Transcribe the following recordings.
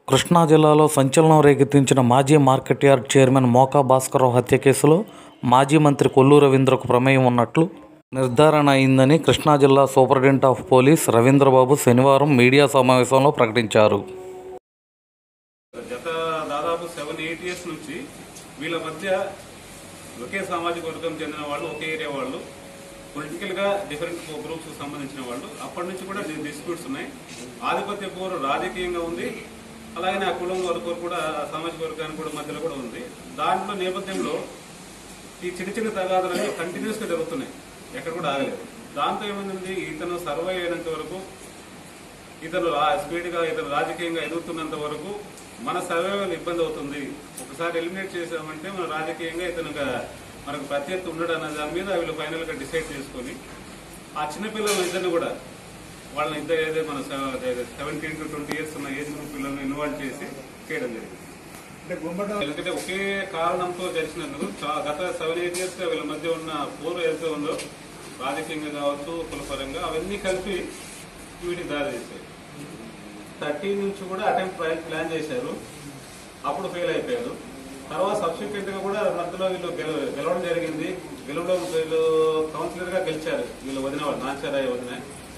కృష్ణా జిల్లాలో సంచలనం రేకెత్తించిన మాజీ market yard chairman Moka Bhaskararao హత్య కేసులో మాజీ మంత్రి కొల్లు రవీంద్రకు ప్రమేయం ఉన్నట్లు నిర్ధారణ అయిందని కృష్ణా జిల్లా సూపరింటెండెంట్ ఆఫ్ పోలీస్ రవీంద్రబాబు శనివారం మీడియా సమావేశంలో ప్రకటించారు గత దాదాపు సెవెన్ ఎయిట్ ఇయర్స్ నుంచి వీళ్ళ మధ్య ఒకే సామాజిక వర్గం చెందిన వాళ్ళు ఒకే ఏరియా వాళ్ళు పొలిటికల్ గా డిఫరెంట్ గ్రూప్స్ కి సంబంధించిన వాళ్ళు అప్పటి నుంచి కూడా డిస్ప్యూట్స్ ఉన్నాయి ఆధిపత్య పోరు రాజకీయంగా ఉంది అలాగే ఆ కులం వరకు కూడా సామాజిక వర్గానికి కూడా మధ్యలో కూడా ఉంది దాంట్లో నేపథ్యంలో ఈ చిన్న చిన్న తగాదాలు కంటిన్యూస్ గా జరుగుతున్నాయి ఎక్కడ కూడా ఆగలేదు దాంతో ఏమైంది ఇతను సర్వే అయినంత వరకు ఇతను రా- స్పీడ్ గా ఇతను రాజకీయంగా ఎదుగుతున్నంత వరకు మన సర్వైవల్ ఇబ్బంది అవుతుంది ఒకసారి ఎలిమినేట్ చేసామంటే మన రాజకీయంగా ఇతను ఒక మనకు ప్రత్యర్థి ఉండడు అన్న దాని మీద వీళ్ళు ఫైనల్ గా డిసైడ్ చేసుకొని ఆ చిన్నపిల్లలు ఇద్దరిని కూడా వాళ్ళని ఇద్దరు ఏదో మన సెవెంటీన్ టు ట్వంటీ ఇయర్స్ ఉన్న ఏజ్ గ్రూప్ పిల్లల్ని ఇన్వాల్వ్ చేసి చేయడం జరిగింది ఎందుకంటే ఒకే కారణంతో జరిగినందుకు చా- గత సెవెన్ ఎయిట్ ఇయర్స్ గా వీళ్ళ మధ్య ఉన్న పోరు ఏదైతే ఉందో రాజకీయంగా కావచ్చు కులపరంగా అవన్నీ కలిపి వీటికి దారి తీసాయి థర్టీన్ నుంచి కూడా అటెంప్ట్ ట్రయల్ ప్లాన్ చేశారు అప్పుడు ఫెయిల్ అయిపోయారు తర్వాత సబ్సిక్వెంట్ గా కూడా మధ్యలో వీళ్ళు గెల- గెలవడం జరిగింది గెలవడం వీళ్ళు కౌన్సిలర్ గా గెలిచారు వీళ్ళు వదిన వాళ్ళు నాచారాయ వదిన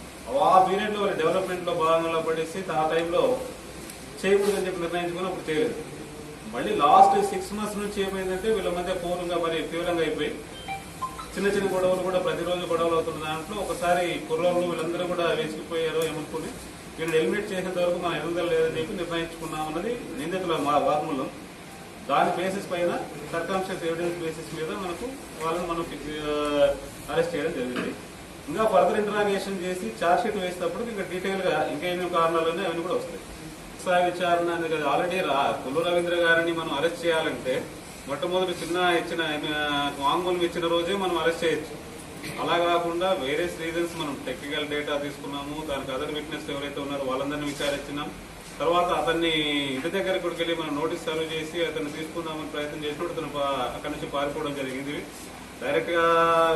ఆ పీరియడ్ లో డెవలప్మెంట్ లో భాగంగా పడేసి ఆ టైంలో చేయకూడదని చెప్పి నిర్ణయించుకుని అప్పుడు చేయలేదు మళ్ళీ లాస్ట్ సిక్స్ మంత్స్ నుంచి ఏమైందంటే వీళ్ళ మధ్య పూర్వంగా మరి తీవ్రంగా అయిపోయి చిన్న చిన్న గొడవలు కూడా ప్రతిరోజు గొడవలు అవుతున్న దాంట్లో ఒకసారి కుర్రోళ్ళు వీళ్ళందరూ కూడా వేసుకుపోయారు ఏమనుకుని వీళ్ళని ఎలిమినేట్ చేసేంత వరకు మనం ఎదుగుదల లేదని చెప్పి నిర్ణయించుకున్నాం అన్నది నిందితుల మా వాగ్మూలం దాని బేసిస్ పైన సర్కాంషియస్ ఎవిడెన్స్ బేసిస్ మీద మనకు వాళ్ళని మనం అరెస్ట్ చేయడం జరిగింది ఇంకా ఫర్దర్ ఇంటరాగేషన్ చేసి ఛార్జ్ షీట్ వేసేటప్పుడు ఇంకా డీటెయిల్ గా ఇంకా ఎన్నో కారణాలు ఉన్నాయి అవన్నీ కూడా వస్తాయి స్థాయి విచారణ అనేది ఆల్రెడీ రా కొల్లు రవీంద్ర గారిని మనం అరెస్ట్ చేయాలంటే మొట్టమొదటి చిన్న ఇచ్చిన ఆ, వాంగ్మూలం ఇచ్చిన రోజే మనం అరెస్ట్ చేయొచ్చు అలా కాకుండా వేరే రీజన్స్ మనం టెక్నికల్ డేటా తీసుకున్నాము దానికి అదర్ విట్నెస్ ఎవరైతే ఉన్నారో వాళ్ళందరినీ విచారించినాం తర్వాత అతన్ని ఇంటి దగ్గర కూడా వెళ్ళి మనం నోటీస్ సర్వ్ చేసి అతన్ని తీసుకుందామని ప్రయత్నం చేసినప్పుడు అతను పా- అక్కడి నుంచి పారిపోవడం జరిగింది డైరెక్ట్ గా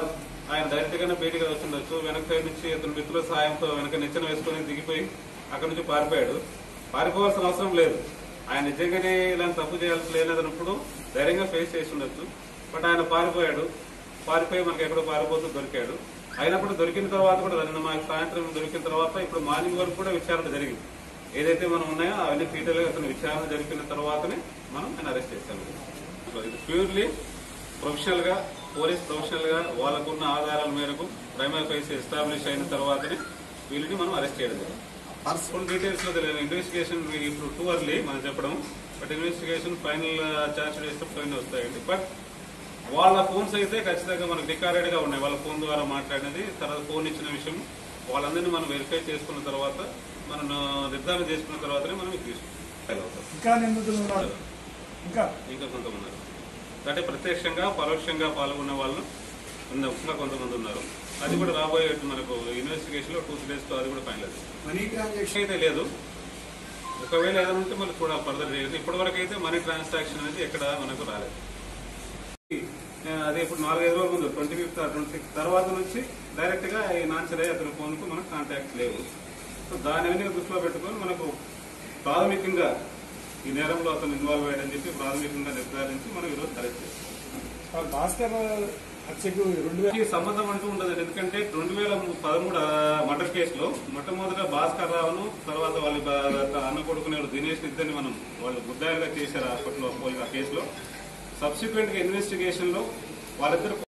ఆయన డైరెక్ట్ గానే బయటికి వస్తుండొచ్చు వెనక సైడ్ నుంచి అతని మిత్రుల సాయంతో వెనక నిచ్చెన వేసుకుని దిగిపోయి అక్కడి నుంచి పారిపోయాడు పారిపోవాల్సిన అవసరం లేదు ఆయన నిజంగానే ఇలాంటి తప్పు చేయాల్సి లేనప్పుడు ధైర్యంగా ఫేస్ చేసి ఉండొచ్చు బట్ ఆయన పారిపోయాడు పారిపోయి మనకి ఎక్కడో పారిపోతూ దొరికాడు అయినప్పుడు దొరికిన తర్వాత కూడా నిన్న మాకు సాయంత్రం దొరికిన తర్వాత ఇప్పుడు మార్నింగ్ వరకు కూడా విచారణ జరిగింది ఏదైతే మనం ఉన్నాయో అవన్నీ డీటెయిల్ గా అతను విచారణ జరిపిన తర్వాతనే మనం ఆయన అరెస్ట్ చేశాము సో ఇది ప్యూర్లీ ప్రొఫెషనల్ గా పోలీస్ ప్రొఫెషనల్ గా వాళ్ళకున్న ఆధారాల మేరకు ప్రైమరీ ఫైస్ ఎస్టాబ్లిష్ అయిన తర్వాతనే వీళ్ళని మనం అరెస్ట్ చేయడం జరిగింది ఫుల్ డీటెయిల్స్ లో తెలియదు ఇన్వెస్టిగేషన్ ఇప్పుడు టూ అర్లీ మనం చెప్పడం బట్ ఇన్వెస్టిగేషన్ ఫైనల్ చార్జ్ చేస్తే ఫైన్ వస్తాయండి బట్ వాళ్ళ ఫోన్స్ అయితే ఖచ్చితంగా మనకు రికార్డెడ్ గా ఉన్నాయి వాళ్ళ ఫోన్ ద్వారా మాట్లాడినది తర్వాత ఫోన్ ఇచ్చిన విషయం వాళ్ళందరినీ మనం వెరిఫై చేసుకున్న తర్వాత మనం నిర్ధారణ చేసుకున్న తర్వాతనే మనం ఇది తీసుకుంటాం ఇంకా నిందితులు ఉన్నారు ఇంకా ఇంకా కొంతమంది ఉన్నారు అంటే ప్రత్యక్షంగా పరోక్షంగా పాల్గొన్న వాళ్ళు ఉన్న- ఇంకా కొంతమంది ఉన్నారు అది కూడా రాబోయే మనకు ఇన్వెస్టిగేషన్ లో టూ త్రీ డేస్ అది కూడా ఫైనల్ మనీ ట్రాన్సాక్షన్ అయితే లేదు ఒకవేళ ఏదైనా ఉంటే మళ్ళీ చూడాలి ఫర్దర్ చేయలేదు ఇప్పటి వరకు అయితే మనీ ట్రాన్సాక్షన్ అనేది ఎక్కడ మనకు రాలేదు ఆ, అదే ఇప్పుడు నాలుగైదు రోజుల ముందు ట్వంటీ ఫిఫ్త్ ట్వంటీ సిక్స్త్ తర్వాత నుంచి డైరెక్ట్ గా ఈ నాన్సరే అతని ఫోన్ కు మనకు కాంటాక్ట్ లేవు సో దాని అన్ని దృష్టిలో పెట్టుకొని మనకు ప్రాథమికంగా ఈ నేరంలో అతను ఇన్వాల్వ్ అయ్యాడని చెప్పి ప్రాథమికంగా నిర్ధారించి మనం ఈరోజు అరెస్ట్ చేస్తాం భాస్కర్ హత్యకు రెండు వేల ఈ సంబంధం అంటూ ఉండదు ఎందుకంటే రెండు వేల పదమూడు మర్డర్ కేసులో మొట్టమొదట భాస్కర్ రావును తర్వాత వాళ్ళ బ- అన్న కొడుకునే దినేష్ ఇద్దరిని మనం వాళ్ళు గుద్దాయిలుగా చేశారు హాస్పిటల్లో పోయి ఆ కేసులో సబ్సిక్వెంట్ గా ఇన్వెస్టిగేషన్ లో వాళ్ళిద్దరు